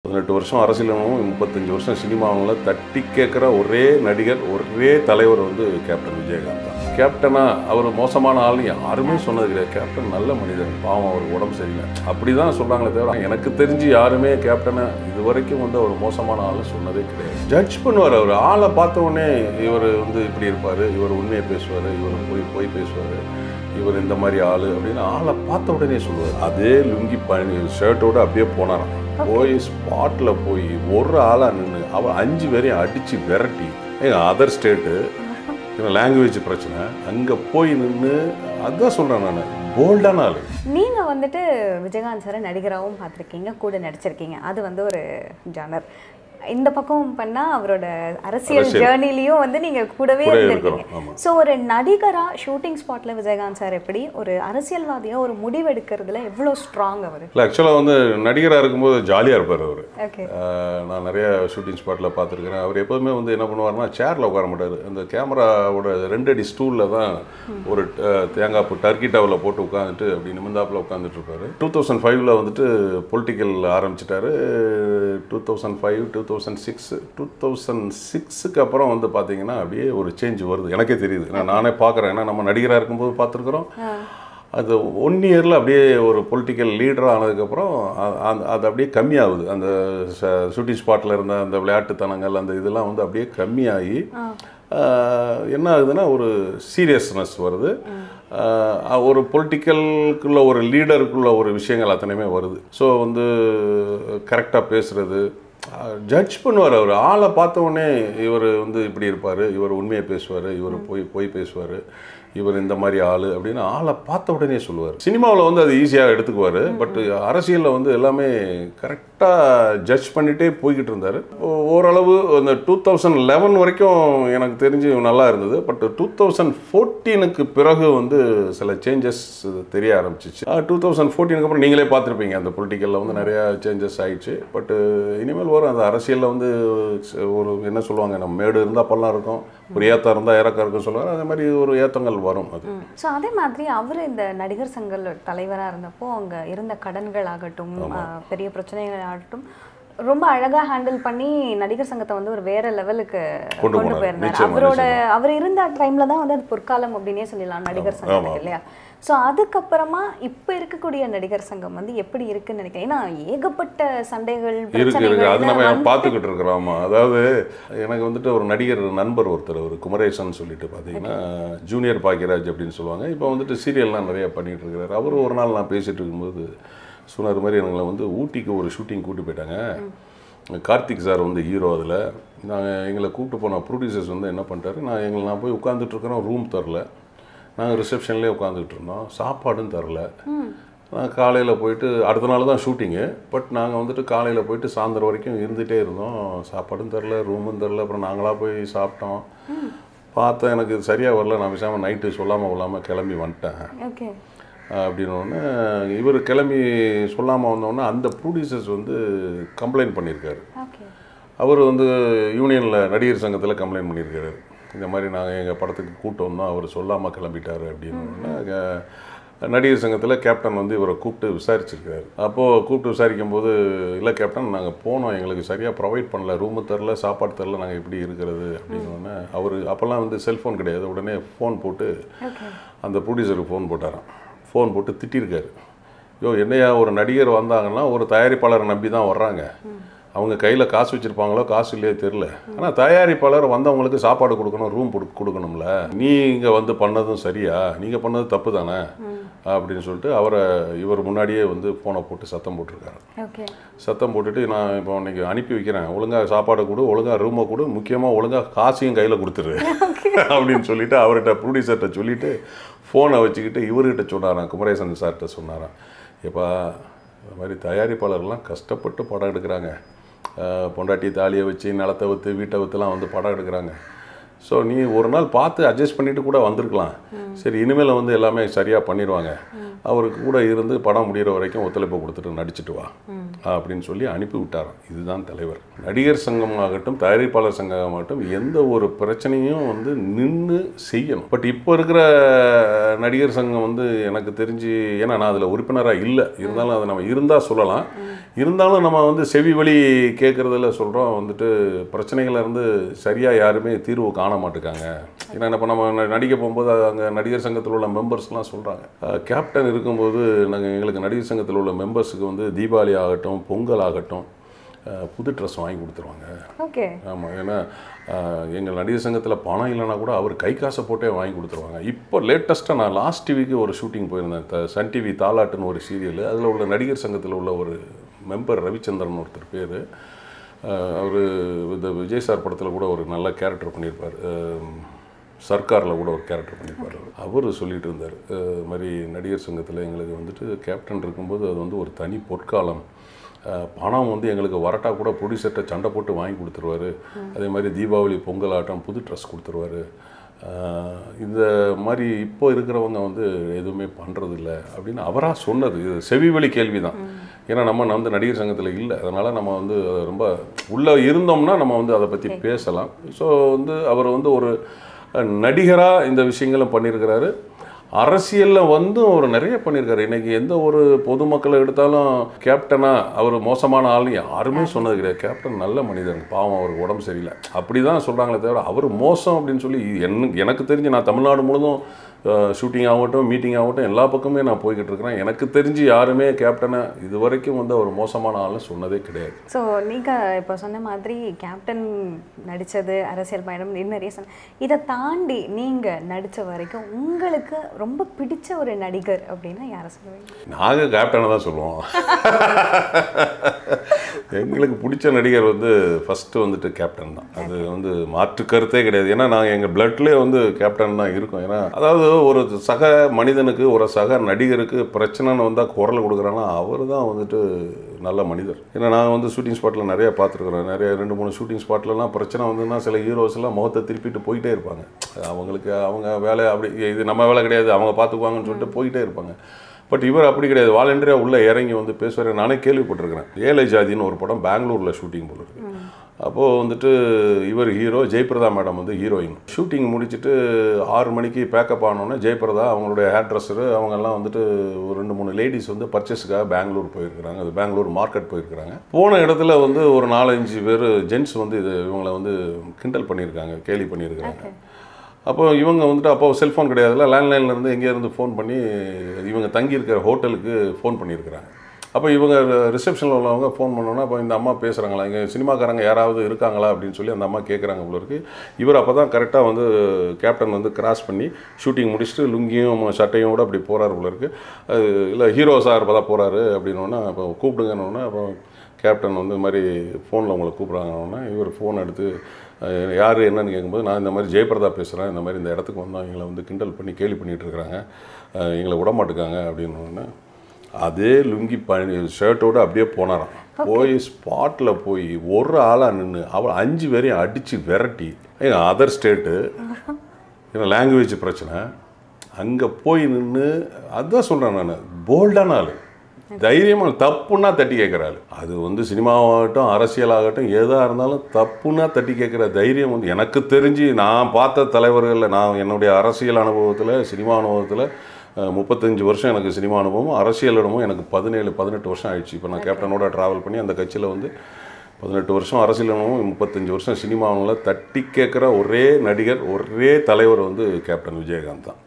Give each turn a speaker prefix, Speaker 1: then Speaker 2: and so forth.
Speaker 1: பதினெட்டு வருஷம் அரசியலும் முப்பத்தஞ்சு வருஷம் சினிமாவில் தட்டி கேட்குற ஒரே நடிகர் ஒரே தலைவர் வந்து கேப்டன் விஜயகாந்த் தான் கேப்டனா அவர் மோசமான ஆள்னு யாருமே சொன்னது கிடையாது கேப்டன் நல்ல மனிதர் பாவம் அவர் உடம்பு சரியில்லை அப்படி தான் சொல்கிறாங்களே தவிர எனக்கு தெரிஞ்சு யாருமே கேப்டனை இது வரைக்கும் வந்து அவர் மோசமான ஆள்னு சொன்னதே கிடையாது ஜட்ஜ் பண்ணுவார் அவர் ஆளை பார்த்த உடனே இவர் வந்து இப்படி இருப்பார் இவர் உண்மையை பேசுவார் இவர் போய் போய் பேசுவார் இவர் இந்த மாதிரி ஆள் அப்படின்னு ஆளை பார்த்த உடனே சொல்லுவார் அதே லுங்கி பனி ஷர்ட்டோட அப்படியே போனாராம் போய் ஸ்பாட்டில் போய் ஒரு ஆளாக நின்று அவன் அஞ்சு பேரையும் அடித்து விரட்டி எங்கள் அதர் ஸ்டேட்டு லாங்குவேஜ் பிரச்சனை அங்கே போய் நின்று அதான் சொல்கிறேன் நான் போல்டான ஆள்
Speaker 2: நீங்க வந்துட்டு விஜயகாந்த் சாரை நடிகராகவும் பார்த்துருக்கீங்க கூட நடிச்சிருக்கீங்க அது வந்து ஒரு ஜானர் இந்த பக்கம் பண்ணா அவரோட அரசியல்
Speaker 1: அரசியல்.
Speaker 2: ஜேர்னிலையும் வந்து நீங்க கூடவே
Speaker 1: கூட
Speaker 2: இருந்திருக்கீங்க
Speaker 1: இருக்கிறோம், ஆமா.
Speaker 2: ஸோ ஒரு நடிகரா ஷூட்டிங் ஸ்பாட்ல விஜயகாந்த் சார் எப்படி ஒரு அரசியல்வாதியா ஒரு முடிவு எடுக்கிறதுல எவ்வளோ ஸ்ட்ராங் அவர்
Speaker 1: இல்லை ஆக்சுவலாக வந்து நடிகராக இருக்கும்போது ஜாலியாக இருப்பார் அவர்
Speaker 2: ஓகே
Speaker 1: நான் நிறைய ஷூட்டிங் ஸ்பாட்டில் பார்த்துருக்கிறேன் அவர் எப்போதுமே வந்து என்ன பண்ணுவார்னா சேரில் உட்கார மாட்டார் அந்த கேமராவோட ரெண்டு அடி ஸ்டூலில் தான் ஒரு அஹ், தேங்காய் பூ டர்க்கி டவலில் போட்டு உட்காந்துட்டு அப்படி நிமிந்தாப்பில் உட்காந்துட்டு இருப்பாரு டூ தௌசண்ட் ஃபைவ்ல வந்துட்டு பொலிட்டிக்கல் ஆரம்பிச்சிட்டாரு two thousand five two thousand six two thousand சிக்ஸுக்கு அப்புறம் வந்து பார்த்தீங்கன்னா அப்படியே ஒரு சேஞ்ச் வருது எனக்கே தெரியுது நான் நானே பார்க்குறேன் ஏன்னா நம்ம நடிகராக இருக்கும்போது பார்த்துருக்குறோம் அது ஒன் இயரில் அப்படியே ஒரு பொலிட்டிக்கல் லீடராக ஆனதுக்கப்புறம் அ- அந்த அது அப்படியே கம்மியாகுது அந்த ஷூட்டிங் ஸ்பாட்டில் இருந்த அந்த விளையாட்டுத்தனங்கள் அந்த இதெல்லாம் வந்து அப்படியே கம்மியாகி ஆஹ், என்ன ஆகுதுன்னா ஒரு சீரியஸ்னஸ் வருது ஆஹ், ஒரு பொலிட்டிக்கலுக்குள்ள ஒரு லீடருக்குள்ள ஒரு விஷயங்கள் அத்தனையுமே வருது ஸோ வந்து கரெக்டாக பேசுறது ஜட்ஜ் பண்ணுவார் அவர் ஆளை பார்த்த உடனே இவர் வந்து இப்படி இருப்பார் இவர் உண்மையை பேசுவார் இவர் போய் போய் பேசுவார் இவர் இந்த மாதிரி ஆள் அப்படின்னு ஆளை பார்த்த உடனே சொல்லுவார் சினிமாவில் வந்து அது ஈஸியாக எடுத்துக்குவார் பட் அரசியலில் வந்து எல்லாமே கரெக்டாக ஜட்ஜ் பண்ணிகிட்டே போய்கிட்டு இருந்தார் ஓரளவு அந்த டூ தௌசண்ட் லெவன் வரைக்கும் எனக்கு தெரிஞ்சு நல்லா இருந்தது பட் டூ தௌசண்ட் ஃபோர்டீனுக்கு பிறகு வந்து சில சேஞ்சஸ் தெரிய ஆரம்பிச்சிச்சு டூ தௌசண்ட் ஃபோர்டீனுக்கு அப்புறம் நீங்களே பார்த்துருப்பீங்க அந்த பொலிட்டிக்கலில் வந்து நிறையா சேஞ்சஸ் ஆயிடுச்சு பட் இனிமேல் வரும் அந்த அரசியலில் வந்து ஒரு என்ன சொல்லுவாங்க நம்ம மேடு இருந்தால் பள்ளம் இருக்கும் ஒரு ஏத்தம் இருந்தால் இறக்கம் இருக்குன்னு சொல்லுவாங்க அதே மாதிரி ஒரு ஏத்தங்கள் வரும் அது
Speaker 2: ஸோ அதே மாதிரி அவர் இந்த நடிகர் சங்க தலைவரா இருந்தப்போ அங்க இருந்த கடன்கள் ஆகட்டும் ஆஹ், பெரிய பிரச்சனைகள் ஆகட்டும் ரொம்ப அழகா ஹேண்டில் பண்ணி நடிகர் சங்கத்தை வந்து ஒரு வேற லெவலுக்கு
Speaker 1: கொண்டு
Speaker 2: கொண்டு
Speaker 1: போனாரு.
Speaker 2: போயிருந்தார்
Speaker 1: நிச்சயமா,
Speaker 2: அவரோட அவர் இருந்த டைம்ல தான் வந்து அது பொற்காலம் அப்படின்னே சொல்லலாம் நடிகர் சங்கத்துக்கு இல்லையா ஸோ அதுக்கப்புறமா இப்போ இருக்கக்கூடிய நடிகர் சங்கம் வந்து எப்படி இருக்குன்னு நினைக்கிறேன் ஏன்னா ஏகப்பட்ட சண்டைகள்
Speaker 1: இருக்கு இருக்கு அது நம்ம
Speaker 2: பிரச்சனைகள்
Speaker 1: பார்த்துக்கிட்டு இருக்கிறோம் ஆமா அதாவது எனக்கு வந்துட்டு ஒரு நடிகர் நண்பர் ஒருத்தர் ஒரு குமரேசன் சொல்லிட்டு பார்த்தீங்கன்னா ஜூனியர் பாக்கியராஜ் அப்படின்னு சொல்லுவாங்க இப்போ வந்துட்டு சீரியல்லாம் நிறைய பண்ணிட்டு இருக்கிறாரு அவர் ஒரு நாள் நான் பேசிட்டு இருக்கும்போது சொன்னார் மாதிரி எங்களை வந்து ஊட்டிக்கு ஒரு ஷூட்டிங் கூட்டி போயிட்டாங்க கார்த்திக் சார் வந்து ஹீரோ அதில் நாங்கள் எங்களை கூப்பிட்டு போன ப்ரொடியூசர்ஸ் வந்து என்ன பண்ணிட்டாரு நான் எங்களை நான் போய் உட்காந்துட்டு இருக்கிறோம் ரூம் தரல நாங்கள் ரிசப்ஷன்லேயே உட்காந்துட்டு இருந்தோம் சாப்பாடும் தரல நான் காலையில் போயிட்டு அடுத்த நாள் தான் ஷூட்டிங்கு பட் நாங்கள் வந்துட்டு காலையில் போயிட்டு சாயந்தரம் வரைக்கும் இருந்துகிட்டே இருந்தோம் சாப்பாடும் தரல ரூமும் தரல அப்புறம் நாங்களாக போய் சாப்பிட்டோம் பார்த்தேன் எனக்கு சரியாக வரல நான் பேசாமல் நைட்டு சொல்லாமல் கொள்ளாமல் கிளம்பி வந்துட்டேன்
Speaker 2: ஓகே
Speaker 1: அப்படின்னோடனே இவர் கிளம்பி சொல்லாமல் வந்தோடனே அந்த ப்ரொடியூசர்ஸ் வந்து கம்ப்ளைண்ட் பண்ணியிருக்காரு
Speaker 2: ஓகே
Speaker 1: அவர் வந்து யூனியனில் நடிகர் சங்கத்தில் கம்ப்ளைண்ட் பண்ணியிருக்காரு இந்த மாதிரி நாங்கள் எங்கள் படத்துக்கு கூட்டம் வந்தோம் அவர் சொல்லாமல் கிளம்பிட்டாரு அப்படின்னு நடிகர் சங்கத்தில் கேப்டன் வந்து இவரை கூப்பிட்டு விசாரிச்சிருக்காரு அப்போது கூப்பிட்டு விசாரிக்கும் போது இல்லை கேப்டன் நாங்கள் போனோம் எங்களுக்கு சரியாக ப்ரொவைட் பண்ணல ரூமு தரல சாப்பாடு தரல நாங்கள் எப்படி இருக்கிறது அப்படின்னு அவர் அப்போல்லாம் வந்து செல்ஃபோன் கிடையாது உடனே ஃபோன் போட்டு
Speaker 2: ஓகே
Speaker 1: அந்த ப்ரொடியூசருக்கு ஃபோன் போட்டாராம் ஃபோன் போட்டு திட்டிருக்காரு யோ என்னையா ஒரு நடிகர் வந்தாங்கன்னா ஒரு தயாரிப்பாளரை நம்பி தான் வர்றாங்க அவங்க கையில் காசு வச்சுருப்பாங்களோ காசு இல்லையோ தெரில ஆனால் தயாரிப்பாளர் வந்தவங்களுக்கு சாப்பாடு கொடுக்கணும் ரூம் கொடுக்கணும்ல நீங்கள் வந்து பண்ணதும் சரியா நீங்கள் பண்ணது தப்பு தானே அப்படின்னு சொல்லிட்டு அவரை இவர் முன்னாடியே வந்து ஃபோனை போட்டு சத்தம் போட்டிருக்காரு
Speaker 2: ஓகே
Speaker 1: சத்தம் போட்டுட்டு நான் இப்போ இன்னைக்கு அனுப்பி வைக்கிறேன் ஒழுங்காக சாப்பாடு கொடு ஒழுங்காக ரூமை கொடு முக்கியமாக ஒழுங்காக காசையும் கையில் கொடுத்துரு அப்படின்னு சொல்லிட்டு அவர்கிட்ட ப்ரொடியூசர்கிட்ட சொல்லிட்டு ஃபோனை வச்சுக்கிட்டு இவர்கிட்ட சொன்னாராம் குமரேசன் சார்கிட்ட சொன்னாராம் எப்பா இந்த மாதிரி தயாரிப்பாளர்லாம் கஷ்டப்பட்டு படம் எடுக்கிறாங்க அஹ் பொண்டாட்டி தாலியை வச்சு நிலத்தை விற்று வீட்டை விற்றுலாம் வந்து படம் எடுக்கிறாங்க ஸோ நீ ஒரு நாள் பார்த்து அட்ஜஸ்ட் பண்ணிட்டு கூட வந்திருக்கலாம் சரி இனிமேல் வந்து எல்லாமே சரியாக பண்ணிடுவாங்க அவருக்கு கூட இருந்து படம் முடிகிற வரைக்கும் ஒத்துழைப்பு கொடுத்துட்டு நடிச்சிட்டு வா அப்படின்னு சொல்லி அனுப்பி விட்டாராம் இதுதான் தலைவர் நடிகர் சங்கமாகட்டும் தயாரிப்பாளர் சங்கமாகட்டும் எந்த ஒரு பிரச்சனையும் வந்து நின்று செய்யணும் பட் இப்போ இருக்கிற நடிகர் சங்கம் வந்து எனக்கு தெரிஞ்சு ஏன்னா நான் அதில் உறுப்பினராக இல்லை இருந்தாலும் அதை நம்ம இருந்தால் சொல்லலாம் இருந்தாலும் நம்ம வந்து செவி வழி கேட்குறதுல சொல்கிறோம் வந்துட்டு பிரச்சனைகள்ல இருந்து சரியாக யாருமே தீர்வு காண மாட்டேங்காங்க ஏன்னா இப்போ நம்ம ந- நடிக்க போகும்போது அங்கே நடிகர் சங்கத்தில் உள்ள மெம்பர்ஸ்லாம் சொல்கிறாங்க கேப்டன் இருக்கும்போது நாங்கள் எங்களுக்கு நடிகர் சங்கத்தில் உள்ள மெம்பர்ஸுக்கு வந்து தீபாவளி ஆகட்டும் பொங்கல் ஆகட்டும் அஹ், புது ட்ரெஸ் வாங்கி கொடுத்துருவாங்க
Speaker 2: ஓகே
Speaker 1: ஆமாம் ஏன்னா ஆஹ், எங்கள் நடிகர் சங்கத்தில் பணம் இல்லைன்னா கூட அவர் கை காசை போட்டே வாங்கி கொடுத்துருவாங்க இப்போ லேட்டஸ்ட்டாக நான் லாஸ்ட் டிவிக்கு ஒரு ஷூட்டிங் போயிருந்தேன் த சன் டிவி தாலாட்டுன்னு ஒரு சீரியல் அதில் உள்ள நடிகர் சங்கத்தில் உள்ள ஒரு மெம்பர் ரவிச்சந்திரன் ஒருத்தர் பேர் அவர் இந்த விஜய் சார் படத்தில் கூட ஒரு நல்ல கேரக்டர் பண்ணியிருப்பார் ஆஹ், சர்க்காரில் கூட ஒரு கேரக்டர் பண்ணியிருப்பார் அவர் சொல்லிட்டு இருந்தார் அஹ், இது மாதிரி நடிகர் சங்கத்தில் எங்களுக்கு வந்துட்டு கேப்டன் இருக்கும்போது அது வந்து ஒரு தனி பொற்காலம் அஹ், பணம் வந்து எங்களுக்கு வரட்டா கூட ப்ரொடியூசர்கிட்ட சண்டை போட்டு வாங்கி கொடுத்துருவாரு அதே மாதிரி தீபாவளி பொங்கல் ஆட்டம் புது ட்ரெஸ் கொடுத்துருவாரு அஹ், இந்த மாதிரி இப்போ இருக்கிறவங்க வந்து எதுவுமே பண்ணுறதில்ல அப்படின்னு அவராக சொன்னது இது செவிவழி கேள்வி தான் ஏன்னா நம்ம வந்து நடிகர் சங்கத்தில் இல்லை அதனால் நம்ம வந்து அதை ரொம்ப உள்ளே இருந்தோம்னா நம்ம வந்து அதை பற்றி பேசலாம் ஸோ வந்து அவர் வந்து ஒரு நடிகராக இந்த விஷயங்களும் பண்ணியிருக்கிறாரு அரசியலில் வந்து அவர் நிறைய பண்ணியிருக்காரு இன்னைக்கு எந்த ஒரு பொதுமக்களை எடுத்தாலும் கேப்டனா அவர் மோசமான ஆள்னு யாருமே சொன்னது கிடையாது கேப்டன் நல்ல மனிதன் பாவம் அவருக்கு உடம்பு சரியில்லை அப்படி தான் சொல்கிறாங்களே தவிர அவர் மோசம் அப்படின்னு சொல்லி என்ன எனக்கு தெரிஞ்சு நான் தமிழ்நாடு முழுதும் ஷூட்டிங் ஆகட்டும் மீட்டிங் ஆகட்டும் எல்லா பக்கமே நான் போய்கிட்டு இருக்கிறேன் எனக்கு தெரிஞ்சு யாருமே கேப்டனை இது வரைக்கும் வந்து அவர் மோசமான ஆள்னு சொன்னதே கிடையாது
Speaker 2: ஸோ நீங்கள் இப்போ சொன்ன மாதிரி கேப்டன் நடித்தது அரசியல் பயணம் இன்னும் நிறைய சொன்ன இதை தாண்டி நீங்கள் நடித்த வரைக்கும் உங்களுக்கு ரொம்ப பிடிச்ச ஒரு நடிகர் அப்படின்னா யாரை சொல்லுவீங்க
Speaker 1: நாங்கள் கேப்டனை தான் சொல்லுவோம் எங்களுக்கு பிடிச்ச நடிகர் வந்து ஃபஸ்ட்டு வந்துட்டு கேப்டன் தான் அது வந்து மாற்று கருத்தே கிடையாது ஏன்னா நாங்கள் எங்கள் பிளட்லேயே வந்து கேப்டன் தான் இருக்கோம் ஏன்னா அதாவது ஒரு சக மனிதனுக்கு ஒரு சக நடிகருக்கு பிரச்சனைன்னு வந்தால் குரல் கொடுக்குறாங்கன்னா அவர் தான் வந்துட்டு நல்ல மனிதர் ஏன்னா நான் வந்து ஷூட்டிங் ஸ்பாட்டில் நிறைய பார்த்துருக்குறேன் நிறைய ரெண்டு மூணு ஷூட்டிங் ஸ்பாட்லலாம் பிரச்சனை வந்துன்னா சில ஹீரோஸ் எல்லாம் முகத்தை திருப்பிட்டு போயிட்டே இருப்பாங்க அவங்களுக்கு அவங்க வேலை அப்படி இது நம்ம வேலை கிடையாது அவங்க பார்த்துக்குவாங்கன்னு சொல்லிட்டு போயிட்டே இருப்பாங்க பட் இவர் அப்படி கிடையாது வாலண்டியராக உள்ளே இறங்கி வந்து பேசுவார் நானே கேள்விப்பட்டிருக்கிறேன் ஏழை ஜாதின்னு ஒரு படம் பெங்களூரில் ஷூட்டிங் போல இருக்கு அப்போது வந்துட்டு இவர் ஹீரோ ஜெயபிரதா மேடம் வந்து ஹீரோயின் ஷூட்டிங் முடிச்சுட்டு ஆறு மணிக்கு பேக்கப் ஆனோன்னே ஜெயபிரதா அவங்களுடைய ஹேர் ட்ரெஸ்ஸரு அவங்கெல்லாம் வந்துட்டு ஒரு ரெண்டு மூணு லேடிஸ் வந்து பர்ச்சேஸுக்காக பெங்களூர் போயிருக்கிறாங்க அது பெங்களூர் மார்க்கெட் போயிருக்கிறாங்க போன இடத்துல வந்து ஒரு நாலஞ்சு பேர் ஜென்ட்ஸ் வந்து இது இவங்களை வந்து கிண்டல் பண்ணியிருக்காங்க கேலி பண்ணியிருக்காங்க அப்போ இவங்க வந்துட்டு அப்போ செல்ஃபோன் கிடையாதுல்ல லேண்ட்லைனில் இருந்து எங்கேயிருந்து ஃபோன் பண்ணி இவங்க தங்கியிருக்கிற ஹோட்டலுக்கு ஃபோன் பண்ணியிருக்கிறாங்க அப்போ இவங்க ரிசப்ஷனில் உள்ளவங்க ஃபோன் பண்ணோன்னா அப்போ இந்த அம்மா பேசுகிறாங்களா இங்கே சினிமாக்காரங்க யாராவது இருக்காங்களா அப்படின்னு சொல்லி அந்த அம்மா கேட்குறாங்க போல இருக்கு இவர் அப்போ தான் கரெக்டாக வந்து கேப்டன் வந்து கிராஸ் பண்ணி ஷூட்டிங் முடிச்சுட்டு லுங்கியும் சட்டையும் கூட அப்படி போகிறாரு போல இருக்கு அது இல்லை ஹீரோ சார் இப்போ தான் போகிறாரு அப்படின்னோன்னா அப்போ கூப்பிடுங்கன்னொன்னே அப்போ கேப்டன் வந்து இந்த மாதிரி ஃபோனில் உங்களை கூப்பிட்றாங்கன்னா இவர் ஃபோன் எடுத்து அஹ், யார் என்னன்னு கேட்கும்போது நான் இந்த மாதிரி ஜெயபிரதா பேசுகிறேன் இந்த மாதிரி இந்த இடத்துக்கு வந்தோம் எங்களை வந்து கிண்டல் பண்ணி கேலி பண்ணிகிட்டு இருக்கிறாங்க அஹ், எங்களை விட மாட்டுக்காங்க அப்படின்னோடனே அதே லுங்கி பனி ஷர்ட்டோடு அப்படியே போனாராம் போய் ஸ்பாட்டில் போய் ஒரு ஆளாக நின்று அவள் அஞ்சு பேரையும் அடித்து விரட்டி எங்கள் அதர் ஸ்டேட்டு ஏன்னா லாங்குவேஜ் பிரச்சனை அங்கே போய் நின்று அதான் சொல்கிறேன் நான் போல்டான ஆள் தைரியமாக தப்புன்னா தட்டி கேட்குற ஆள் அது வந்து சினிமாவாகட்டும் அரசியலாகட்டும் எதாக இருந்தாலும் தப்புன்னா தட்டி கேட்குற தைரியம் வந்து எனக்கு தெரிஞ்சு நான் பார்த்த தலைவர்களில் நான் என்னுடைய அரசியல் அனுபவத்தில் சினிமா அனுபவத்தில் அஹ், முப்பத்தஞ்சு வருஷம் எனக்கு சினிமா அனுபவம் அரசியலிடமும் எனக்கு பதினேழு பதினெட்டு வருஷம் ஆயிடுச்சு இப்போ நான் கேப்டனோட ட்ராவல் பண்ணி அந்த கட்சியில் வந்து பதினெட்டு வருஷம் அரசியல் அனுபவம் முப்பத்தஞ்சு வருஷம் சினிமாவில் தட்டி கேட்குற ஒரே நடிகர் ஒரே தலைவர் வந்து கேப்டன் விஜயகாந்த் தான்